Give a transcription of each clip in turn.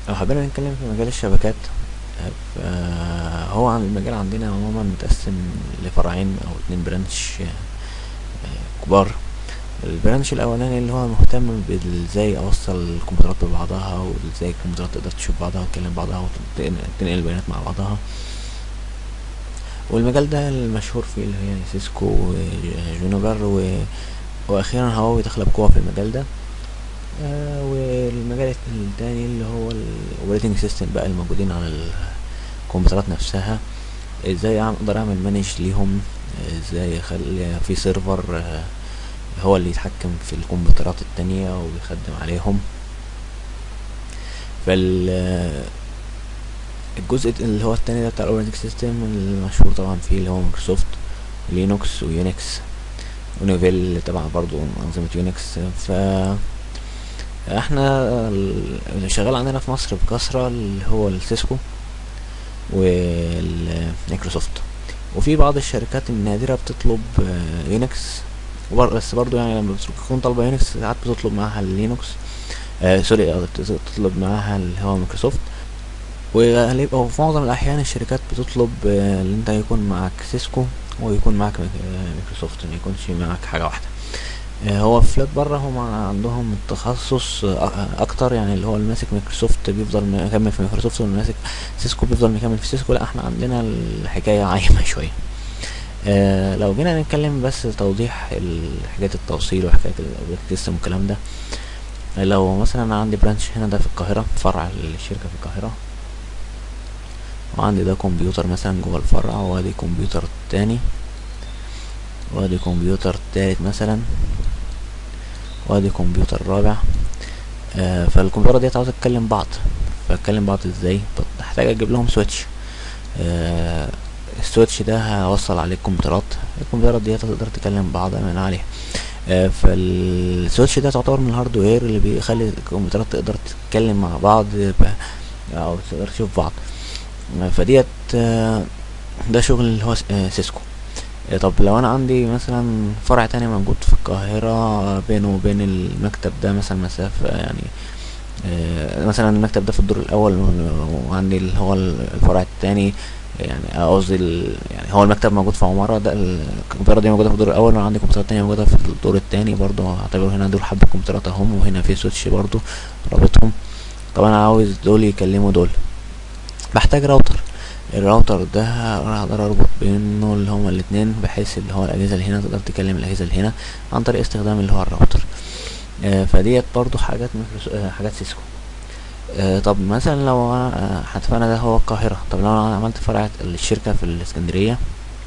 لو حبينا نتكلم في مجال الشبكات آه، هو عن المجال عندنا عموما متقسم لفرعين او اتنين برانش آه، كبار البرانش الاولاني اللي هو مهتم بازاي اوصل الكمبيوترات ببعضها وازاي الكمبيوترات تقدر تشوف بعضها وتكلم بعضها وتنقل البيانات مع بعضها والمجال ده المشهور فيه اللي هي سيسكو وجونيبر و... واخيرا هواوي داخله بقوه في المجال ده آه والمجال التاني اللي هو الاوبريتنج سيستم بقى الموجودين على الكمبيوترات نفسها ازاي اقدر اعمل مانج ليهم ازاي اخلي في سيرفر آه هو اللي يتحكم في الكمبيوترات التانية ويخدم عليهم فال الجزء اللي هو التاني ده بتاع الاوبريتنج سيستم المشهور طبعا فيه اللي هو مايكروسوفت لينوكس ويونكس ونوفيل اللي تبع برضو انظمة يونكس ف احنا اللي شغال عندنا في مصر بكثرة اللي هو السيسكو والمايكروسوفت وفي بعض الشركات النادرة بتطلب يونكس بس برضو يعني لما بتكون طالبة يونكس ساعات بتطلب معاها اللينوكس آه سوري بتطلب معاها اللي هو مايكروسوفت وغالبا وفي معظم الأحيان الشركات بتطلب آه ان انت يكون معك سيسكو ويكون معك مايكروسوفت ما يكونش معك حاجة واحدة آه هو في فلات بره هم عندهم التخصص اكتر يعني اللي هو اللي ماسك مايكروسوفت بيفضل مكمل في مايكروسوفت واللي ماسك سيسكو بيفضل مكمل في سيسكو لا احنا عندنا الحكاية عايمة شوية آه لو جينا نتكلم بس توضيح حكاية التوصيل وحكاية السيستم والكلام ده لو مثلا انا عندي برانش هنا ده في القاهرة فرع الشركة في القاهرة وعندي ده كمبيوتر مثلا جوه الفرع وادي كمبيوتر تاني وادي كمبيوتر تالت مثلا وادي كمبيوتر رابع آه فالكمبيوتر ديت عاوز اتكلم بعض فاتكلم بعض ازاي بحتاج اجيب لهم سويتش آه السويتش ده هوصل عليه الكمبيوترات الكمبيوترات ديت تقدر تكلم بعض من عليها آه فالسويتش ده تعتبر من الهاردوير اللي بيخلي الكمبيوترات تقدر تتكلم مع بعض او تقدر تشوف بعض فديت ده شغل اللي هو سيسكو طب لو انا عندي مثلا فرع تاني موجود في القاهرة بينه وبين المكتب ده مثلا مسافة يعني مثلا المكتب ده في الدور الاول وعندي اللي هو الفرع التاني يعني قصدي يعني هو المكتب موجود في عمارة ده الكمبيوترات دي موجودة في الدور الأول وأنا عندي كمبيوترات تانية موجودة في الدور التاني برضه هعتبر هنا دول حبة كمبيوترات أهم وهنا في سويتش برضه رابطهم طب أنا عاوز دول يكلموا دول بحتاج راوتر الراوتر ده اقدر اربط بينه اللي هما الاتنين بحيث اللي هو الاجهزه اللي هنا تقدر تكلم الاجهزه اللي هنا عن طريق استخدام اللي هو الراوتر آه فديت برضو حاجات آه حاجات سيسكو آه طب مثلا لو انا اتفقنا ده هو القاهره طب لو انا عملت فرع الشركه في الاسكندريه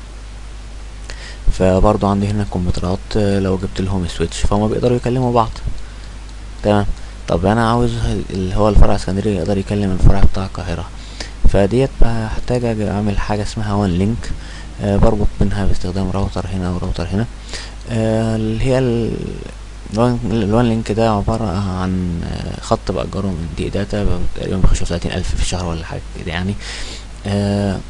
فبرضو عندي هنا كمبيوترات لو جبت لهم سويتش فهم بيقدروا يكلموا بعض تمام طب انا عاوز اللي هو الفرع الاسكندريه يقدر يكلم الفرع بتاع القاهره فديت هحتاج اعمل حاجه اسمها وان لينك آه بربط منها باستخدام راوتر هنا وراوتر هنا آه اللي هي الوان لينك ده عبارة عن خط بأجره من دي داتا تقريبا بيخش في تلاتين ألف في الشهر ولا حاجة كده يعني آه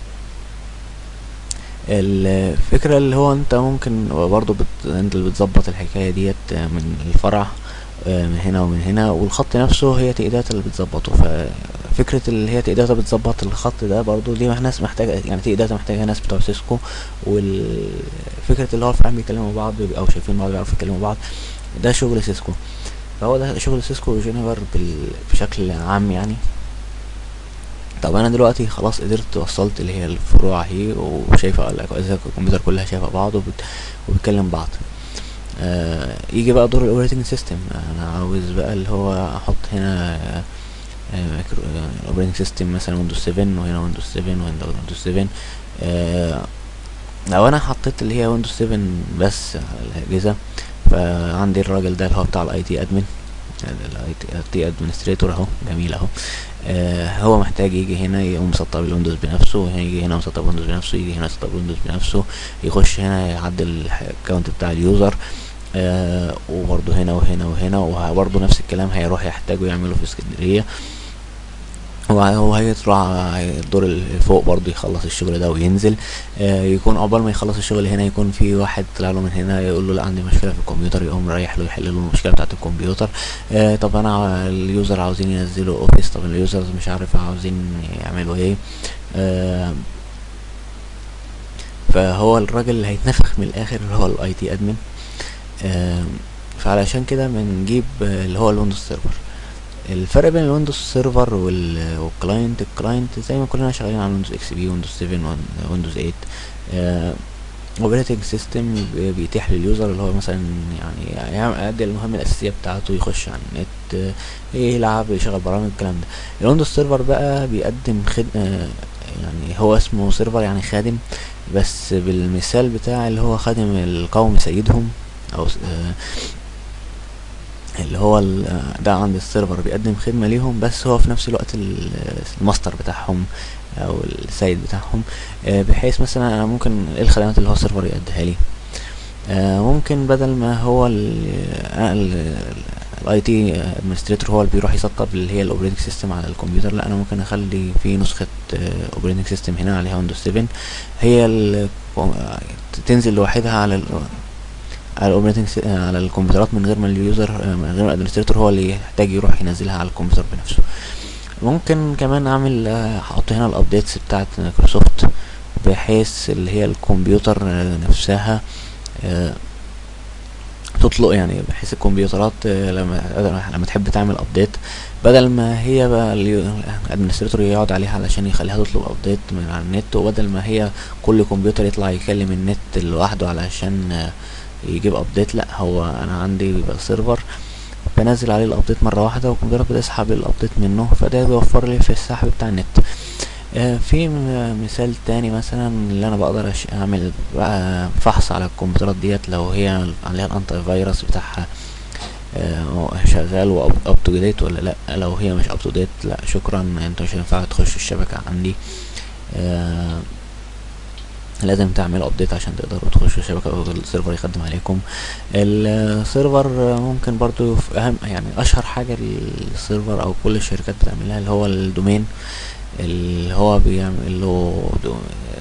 الفكرة اللي هو انت ممكن برضو بت... انت اللي بتظبط الحكاية ديت من الفرع من هنا ومن هنا والخط نفسه هي تقيدات اللي بتظبطه ففكرة اللي هي تقيدات بتظبط الخط ده برضو دي ناس محتاجة يعني تقيدات محتاجة ناس بتوع سيسكو والفكرة اللي هو الفرعين بيكلموا بعض او شايفين بعض بيعرفوا يكلموا بعض ده شغل سيسكو فهو ده شغل سيسكو وجينيفر بشكل عام يعني طب انا دلوقتي خلاص قدرت وصلت اللي هي الفروع اهي وشايفه الاجهزه الكمبيوتر كلها شايفه بعض وبت... وبتكلم بعض آه يجي بقى دور الاوبريتنج سيستم انا عاوز بقى اللي هو احط هنا الاوبريتنج سيستم مثلا ويندوز 7 وهنا ويندوز 7 وهنا ويندوز 7 آه لو انا حطيت اللي هي ويندوز 7 بس على الاجهزه فعندي الراجل ده اللي هو بتاع الاي تي ادمن الاي تي ادمنستريتور اهو جميل اهو آه هو محتاج يجي هنا يقوم مسطب الويندوز بنفسه يجي هنا مسطب الويندوز بنفسه يجي هنا يسطب الويندوز بنفسه يخش هنا يعدل الاكونت بتاع اليوزر آه وبرضه هنا وهنا وهنا وبرضه نفس الكلام هيروح يحتاجوا يعملوا في اسكندريه هو هو هيطلع الدور اللي فوق برضه يخلص الشغل ده وينزل آه يكون عقبال ما يخلص الشغل هنا يكون في واحد طلع له من هنا يقول له لا عندي مشكله في الكمبيوتر يقوم رايح له يحل له المشكله بتاعه الكمبيوتر آه طب انا اليوزر عاوزين ينزلوا اوفيس طب اليوزر مش عارف عاوزين يعملوا ايه آه فهو الراجل اللي هيتنفخ من الاخر اللي هو الاي تي ادمن آه فعلشان كده بنجيب اللي هو الويندوز سيرفر الفرق بين الويندوز سيرفر والكلاينت الكلاينت زي ما كلنا شغالين على ويندوز اكس بي ويندوز 7 ويندوز 8 اوبريتنج سيستم بيتيح لليوزر اللي هو مثلا يعني يأدي المهام الأساسية بتاعته يخش على النت يلعب يشغل برامج الكلام ده الويندوز سيرفر بقى بيقدم خد يعني هو اسمه سيرفر يعني خادم بس بالمثال بتاع اللي هو خادم القوم سيدهم او اللي هو ده عند السيرفر بيقدم خدمة ليهم بس هو في نفس الوقت الماستر بتاعهم او السيد بتاعهم بحيث مثلا انا ممكن ايه الخدمات اللي هو السيرفر يقدمها لي ممكن بدل ما هو الاي تي ادمنستريتور هو اللي بيروح يسطب اللي هي الاوبريتنج سيستم على الكمبيوتر لا انا ممكن اخلي في نسخه اوبريتنج سيستم هنا عليها ويندوز 7 هي تنزل لوحدها على على الاوبريتنج على الكمبيوترات من غير ما اليوزر من غير ما الادمنستريتور هو اللي يحتاج يروح ينزلها على الكمبيوتر بنفسه ممكن كمان اعمل احط هنا الابديتس بتاعت مايكروسوفت بحيث اللي هي الكمبيوتر نفسها تطلق يعني بحيث الكمبيوترات لما لما تحب تعمل ابديت بدل ما هي بقى الادمنستريتور يقعد عليها علشان يخليها تطلب ابديت من على النت وبدل ما هي كل كمبيوتر يطلع يكلم النت لوحده علشان يجيب ابديت لا هو انا عندي بيبقى سيرفر بنزل عليه الابديت مره واحده والكمبيوتر بتسحب الابديت منه فده بيوفر لي في السحب بتاع النت آه في مثال تاني مثلا اللي انا بقدر اعمل بقى فحص على الكمبيوترات ديت لو هي عليها الانتي فيروس بتاعها آه شغال واب تو ديت ولا لا لو هي مش اب تو ديت لا شكرا انت مش هينفع تخش الشبكه عندي آه لازم تعمل ابديت عشان تقدروا تخشوا الشبكه او السيرفر يخدم عليكم السيرفر ممكن برضو في اهم يعني اشهر حاجه للسيرفر او كل الشركات بتعملها اللي هو الدومين اللي هو بيعمل له دو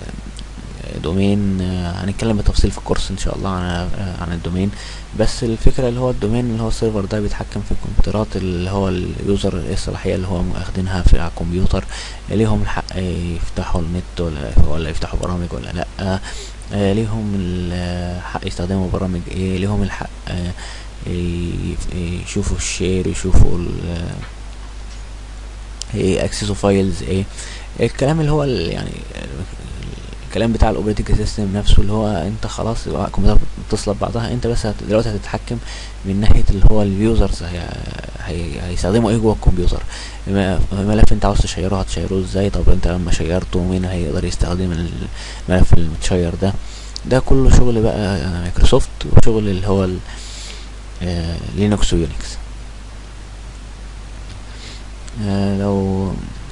دومين هنتكلم بالتفصيل في الكورس ان شاء الله عن عن الدومين بس الفكره اللي هو الدومين اللي هو السيرفر ده بيتحكم في الكمبيوترات اللي هو اليوزر الصلاحيه اللي هو واخدينها في على الكمبيوتر ليهم الحق يفتحوا النت ولا ولا يفتحوا برامج ولا لا ليهم الحق يستخدموا برامج ايه ليهم الحق يشوفوا الشير يشوفوا ايه اكسسوا فايلز ايه الكلام اللي هو يعني الكلام بتاع الاوبريتنج سيستم نفسه اللي هو انت خلاص الكمبيوتر متصله ببعضها انت بس دلوقتي هتتحكم من ناحيه اللي هو اليوزرز هي هي هيستخدموا ايه جوه الكمبيوتر ملف انت عاوز تشيره هتشيره ازاي طب انت لما شيرته مين هيقدر يستخدم الملف المتشير ده ده كله شغل بقى مايكروسوفت وشغل اللي هو لينكس ويونكس آه لو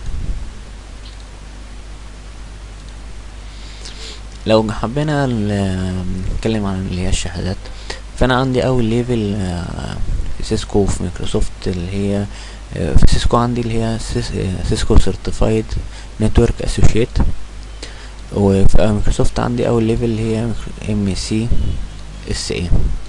لو حبينا نتكلم عن اللي هي الشهادات فانا عندي اول ليفل في سيسكو في مايكروسوفت اللي هي في سيسكو عندي اللي هي سيسكو سيرتيفايد نتورك اسوشيت وفي مايكروسوفت عندي اول ليفل اللي هي ام سي اس اي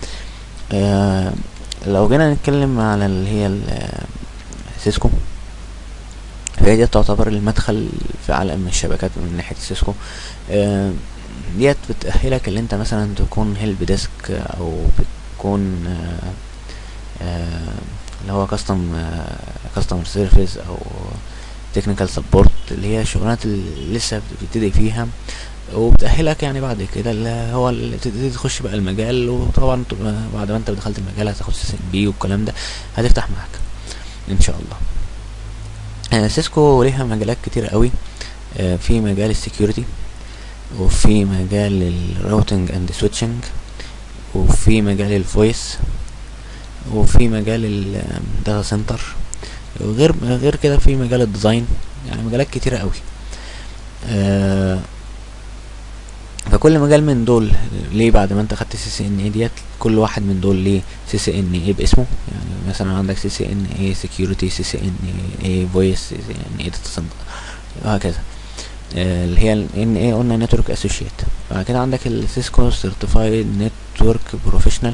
لو جينا نتكلم على اللي هي سيسكو فهي دي تعتبر المدخل في عالم الشبكات من ناحية سيسكو آه ديت بتأهلك اللي انت مثلا تكون هيلب ديسك او بتكون آه آه اللي هو كاستم كاستمر سيرفيس او تكنيكال سبورت اللي هي الشغلانات اللي لسه بتبتدي فيها وبتأهلك يعني بعد كده اللي هو اللي تبتدي تخش بقى المجال وطبعا بعد ما انت دخلت المجال هتاخد سي سي بي والكلام ده هتفتح معاك ان شاء الله آه سيسكو ليها مجالات كتير قوي آه في مجال السكيورتي وفي مجال الراوتنج اند سويتشنج وفي مجال الفويس وفي مجال الداتا سنتر وغير غير كده في مجال الديزاين يعني مجالات كتيرة قوي آه فكل مجال من دول ليه بعد ما انت خدت سي سي ان اي ديت كل واحد من دول ليه سي سي ان اي باسمه يعني مثلا عندك سي سي ان اي سكيورتي سي سي ان اي فويس سي سي ان اي داتا سنتر وهكذا آه، اللي هي ان اي قلنا نتورك اسوشيت بعد كده عندك السيسكو سيرتيفايد نتورك بروفيشنال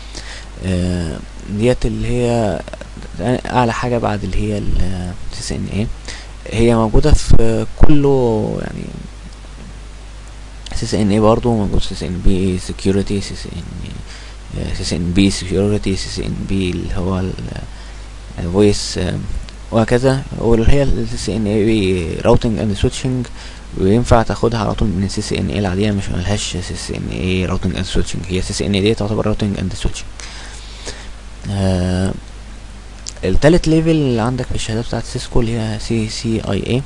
ديت اللي هي اعلى حاجه بعد اللي هي السي سي ان اي هي موجوده في كله يعني سي سي ان اي برضه موجود سي سي ان بي سكيورتي سي سي ان سي سي ان بي سكيورتي سي سي ان بي اللي هو الفويس وهكذا واللي هي السي سي ان اي راوتنج اند سويتشنج وينفع تاخدها على طول من السي سي ان اي العاديه مش ملهاش سي سي ان اي راوتنج اند سويتشنج هي سي سي ان اي دي تعتبر راوتنج اند سويتشنج آه التالت ليفل اللي عندك في الشهادات بتاعت سيسكو اللي هي سي سي اي اي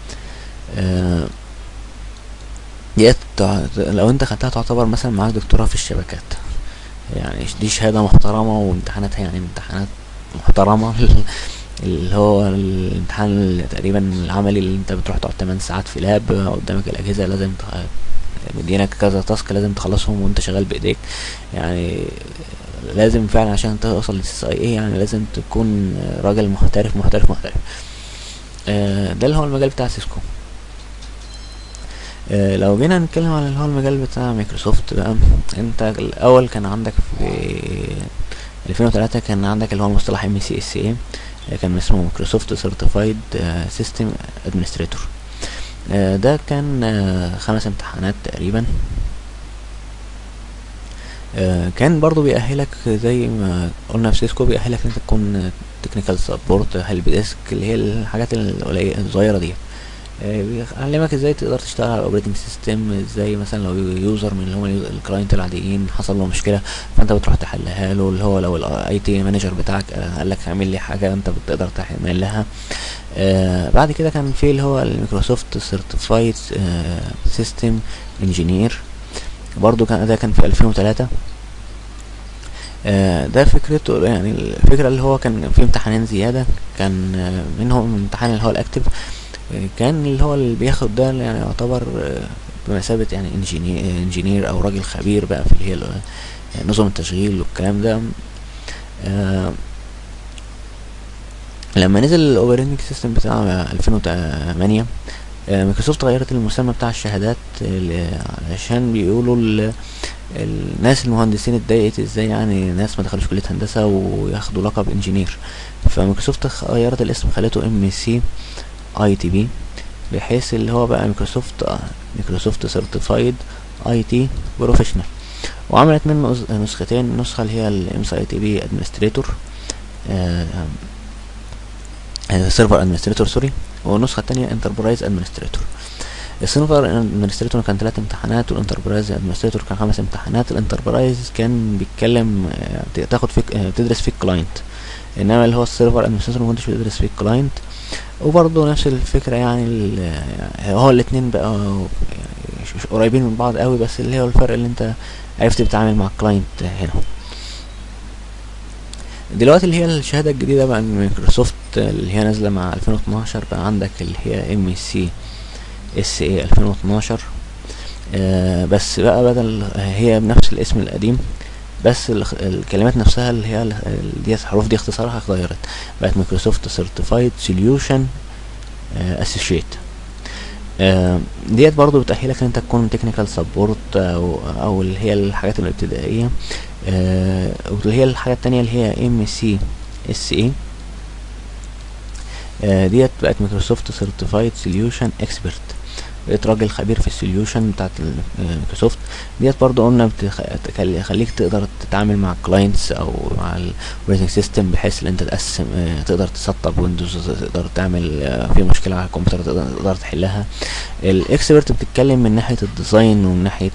ديت لو انت خدتها تعتبر مثلا معاك دكتوراه في الشبكات يعني دي شهادة محترمة وامتحاناتها يعني امتحانات محترمة اللي هو الامتحان تقريبا العملي اللي انت بتروح تقعد 8 ساعات في لاب قدامك الاجهزة لازم مدينك كذا تاسك لازم تخلصهم وانت شغال بايديك يعني لازم فعلا عشان توصل للسي اي يعني لازم تكون راجل محترف محترف محترف آه ده اللي هو المجال بتاع سيسكو آه لو جينا نتكلم على اللي هو المجال بتاع مايكروسوفت بقى انت الاول كان عندك في 2003 كان عندك اللي هو المصطلح ام سي اس اي كان اسمه مايكروسوفت سيرتيفايد سيستم ادمنستريتور ده كان آه خمس امتحانات تقريبا آه كان برضو بيأهلك زي ما قلنا في سيسكو بيأهلك ان انت تكون تكنيكال سبورت هيلب ديسك اللي هي الحاجات القليلة الصغيرة دي بيعلمك ازاي تقدر تشتغل على الاوبريتنج سيستم ازاي مثلا لو يوزر من اللي هم الكلاينت العاديين حصل له مشكله فانت بتروح تحلها له اللي هو لو الاي تي مانجر بتاعك قال لك اعمل لي حاجه انت بتقدر تعمل لها آه بعد كده كان في اللي هو الميكروسوفت سيرتيفايد سيستم انجينير برضو كان ده كان في 2003 آه ده فكرته يعني الفكره اللي هو كان في امتحانين زياده كان آه منهم امتحان اللي هو الاكتف كان اللي هو اللي بياخد ده يعني يعتبر بمثابة يعني انجينير, انجينير او راجل خبير بقى في اللي هي نظم التشغيل والكلام ده آه لما نزل الاوبريتنج سيستم بتاع 2008 آه مايكروسوفت غيرت المسمى بتاع الشهادات عشان بيقولوا الناس المهندسين اتضايقت ازاي يعني ناس ما دخلوش كليه هندسه وياخدوا لقب انجينير فمايكروسوفت غيرت الاسم خلته ام سي اي تي بي بحيث اللي هو بقى مايكروسوفت مايكروسوفت سيرتيفايد اي تي بروفيشنال وعملت منه نسختين النسخه اللي هي الام سي اي تي بي ادمنستريتور سيرفر ادمنستريتور سوري والنسخه الثانيه انتربرايز ادمنستريتور السيرفر ادمنستريتور كان ثلاث امتحانات والانتربرايز ادمنستريتور كان خمس امتحانات الانتربرايز كان بيتكلم تاخد فيك تدرس فيه الكلاينت انما اللي هو السيرفر ادمنستريتور ما كنتش بتدرس فيه الكلاينت وبرضه نفس الفكرة يعني هو الاتنين بقى يعني قريبين من بعض قوي بس اللي هو الفرق اللي انت عرفت تتعامل مع الكلاينت هنا دلوقتي اللي هي الشهادة الجديدة بقى من مايكروسوفت اللي هي نازلة مع 2012 بقى عندك اللي هي ام سي اس اي 2012 آه بس بقى بدل هي بنفس الاسم القديم بس الكلمات نفسها اللي هي ديت الحروف دي اختصارها اتغيرت بقت مايكروسوفت سيرتيفايد سوليوشن اسوشيت ديت برضو بتأهلك ان انت تكون تكنيكال سبورت او او اللي هي الحاجات الابتدائية آه واللي هي الحاجة التانية اللي هي ام سي اس اي ديت بقت مايكروسوفت سيرتيفايد سوليوشن اكسبرت بقيت راجل خبير في السوليوشن بتاعت مايكروسوفت ديت برضو قلنا بتخليك تقدر تتعامل مع كلاينتس او مع الاوبريتنج سيستم بحيث ان انت تقسم تقدر تسطب ويندوز تقدر تعمل في مشكله على الكمبيوتر تقدر تحلها الاكسبرت بتتكلم من ناحيه الديزاين ومن ناحيه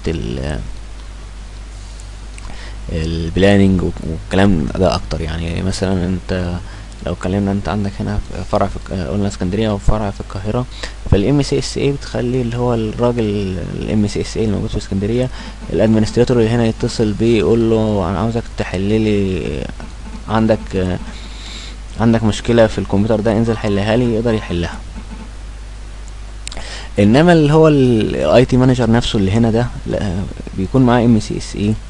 البلاننج والكلام ده اكتر يعني مثلا انت لو اتكلمنا انت عندك هنا فرع في قلنا اسكندريه وفرع في القاهره فالام سي اس اي بتخلي اللي هو الراجل الام سي اس اي الموجود في اسكندريه الادمنستريتور اللي هنا يتصل بيه يقول له انا عاوزك تحل لي عندك عندك مشكله في الكمبيوتر ده انزل حلها لي يقدر يحلها انما اللي هو الاي تي مانجر نفسه اللي هنا ده لا بيكون معاه ام سي اس اي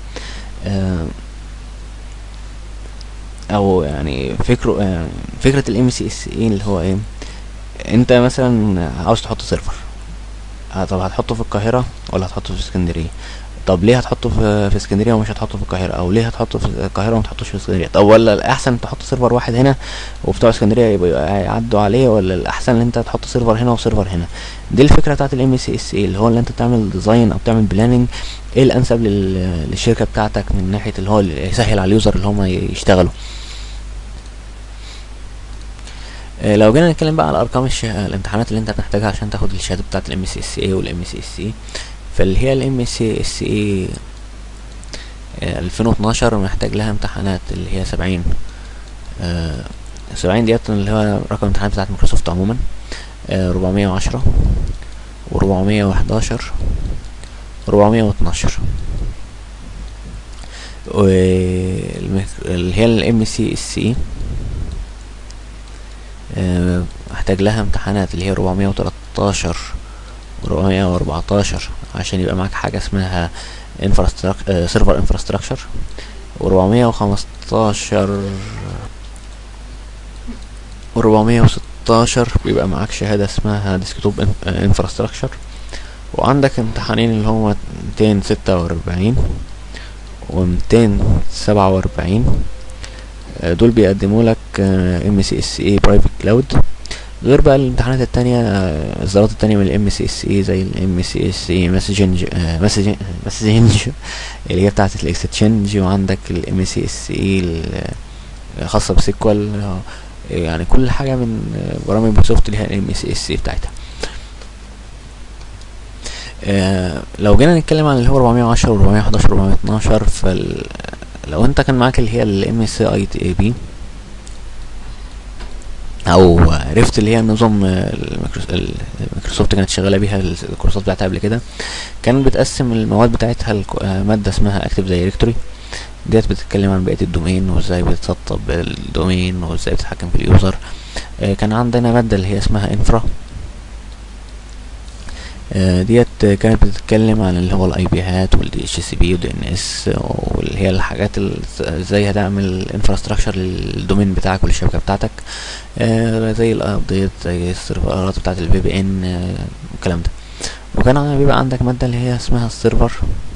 او يعني فكره آه، فكره الام سي اس اي اللي هو ايه انت مثلا عاوز تحط سيرفر آه، طب هتحطه في القاهره ولا هتحطه في اسكندريه طب ليه هتحطه في في اسكندريه ومش هتحطه في القاهره او ليه هتحطه في القاهره وما تحطوش في اسكندريه طب ولا الاحسن تحط سيرفر واحد هنا وبتوع اسكندريه يبقوا يعدوا عليه ولا الاحسن ان انت تحط سيرفر هنا وسيرفر هنا دي الفكره بتاعت الام سي اس اي اللي هو اللي انت تعمل ديزاين او تعمل بلاننج ايه الانسب لل- للشركه بتاعتك من ناحيه اللي هو اللي يسهل على اليوزر اللي هم يشتغلوا آه، لو جينا نتكلم بقى على ارقام الش... الامتحانات اللي انت محتاجها عشان تاخد الشهاده بتاعه الام سي اس اي والام سي اس اي فاللي هي الام سي اس اي 2012 محتاج لها امتحانات اللي هي 70 آه، 70 ديت اللي هو رقم الامتحانات بتاعت مايكروسوفت عموما آه، 410 و411 و412 واللي هي الام سي اس اي محتاج لها امتحانات اللي هي 413 و414 عشان يبقى معاك حاجة اسمها سيرفر انفراستراكشر و415 و416 بيبقى معاك شهادة اسمها ديسكتوب انفراستراكشر وعندك امتحانين اللي هما 246 و 247 آه، دول بيقدموا لك ام سي اس اي برايفت كلاود غير بقى الامتحانات التانية آه، الإصدارات التانية من الام سي اس اي زي الام سي اس اي مسجنج مسجنج مسجنج اللي هي بتاعة الاكستشينج وعندك الام سي اس اي الخاصة بسيكوال آه، يعني كل حاجة من آه، برامج مايكروسوفت ليها الام سي اس اي بتاعتها آه، لو جينا نتكلم عن اللي هو 410 و 411 و 412 فال لو انت كان معاك اللي هي الام اس اي تي اي بي او عرفت اللي هي نظام الميكروس- الميكروسوفت كانت شغاله بيها الكورسات بتاعتها قبل كده كانت بتقسم المواد بتاعتها لك- آه، ماده اسمها اكتيف دايركتوري ديت بتتكلم عن بقيه الدومين وازاي بتسطب الدومين وازاي بتتحكم في اليوزر آه، كان عندنا ماده اللي هي اسمها انفرا آه، ديت كانت بتتكلم عن اللي هو الاي بي هات والدي اتش سي بي والدي ان اس واللي هي الحاجات ال- ازاي هتعمل انفراستراكشر للدومين بتاعك وللشبكه بتاعتك آه، زي الابديت زي السيرفرات بتاعت الفي بي ان والكلام ده وكان عن- بيبقى عندك ماده اللي هي اسمها السيرفر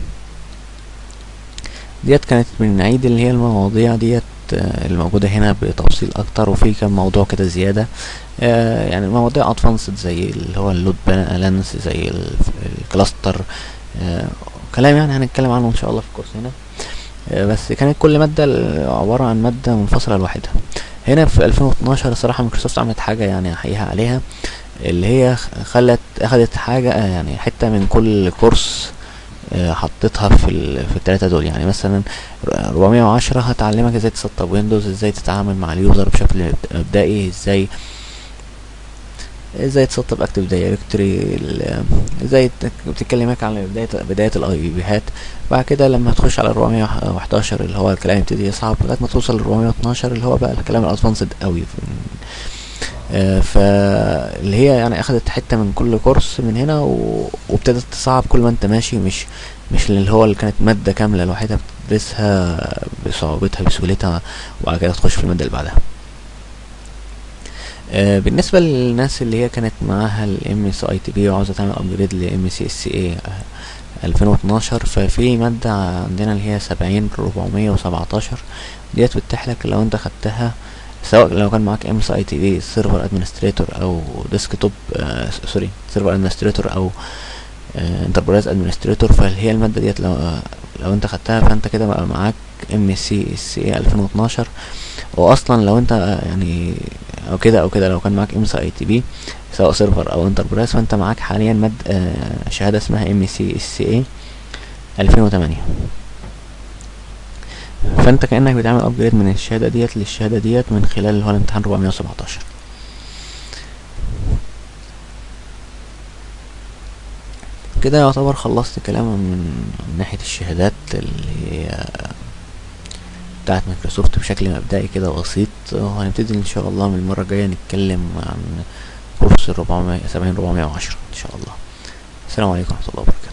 ديت كانت من عيد اللي هي المواضيع ديت آه، الموجودة هنا بتفصيل أكتر وفي كام موضوع كده زيادة آه، يعني مواضيع ادفانسد زي اللي هو اللود بالانس زي ال- الكلاستر آه، كلام يعني هنتكلم عنه ان شاء الله في الكورس هنا آه، بس كانت كل مادة ال- عبارة عن مادة منفصلة لوحدها هنا في 2012 الصراحة مايكروسوفت عملت حاجة يعني أحييها عليها اللي هي خ- خلت أخدت حاجة آه، يعني حتة من كل كورس آه، حطيتها في ال... في التلاتة دول يعني مثلا 410 هتعلمك ازاي تسطب ويندوز ازاي تتعامل مع اليوزر بشكل مبدئي ازاي ازاي تسطب اكتف دايركتوري ازاي ت- بتكلمك عن بداية بداية الاي بيهات بعد كده لما تخش على 411 اللي هو الكلام يبتدي يصعب لغاية ما توصل ل 412 اللي هو بقى الكلام الادفانسد قوي آه، فاللي هي يعني اخدت حته من كل كورس من هنا و... وابتدت تصعب كل ما انت ماشي مش مش اللي هو اللي كانت ماده كامله لوحدها بتدرسها بصعوبتها بسهولتها وبعد كده تخش في الماده اللي بعدها آه، بالنسبه للناس اللي هي كانت معاها الام اس اي تي بي وعاوزه تعمل ابجريد لام سي اس اي 2012 ففي ماده عندنا اللي هي 70 417 ديت بتتيح لك لو انت خدتها سواء لو كان معاك ام اس اي تي بي سيرفر ادمنستريتور او ديسكتوب آه سوري سيرفر ادمنستريتور او انتربرايز ادمنستريتور فهي الماده ديت لو آه لو انت خدتها فانت كده بقى معاك ام سي اس اي 2012 واصلا لو انت آه، يعني او كده او كده لو كان معاك ام اس اي تي بي سواء سيرفر او انتربرايز فانت معاك حاليا ماد آه شهاده اسمها ام سي اس اي 2008 فانت كانك بتعمل ابجريد من الشهاده ديت للشهاده ديت من خلال اللي هو الامتحان 417 كده يعتبر خلصت كلام من من ناحيه الشهادات اللي هي بتاعت مايكروسوفت بشكل مبدئي كده بسيط وهنبتدي ان شاء الله من المره الجايه نتكلم عن كورس الربعمية سبعين ربعمية وعشرة ان شاء الله السلام عليكم ورحمة الله وبركاته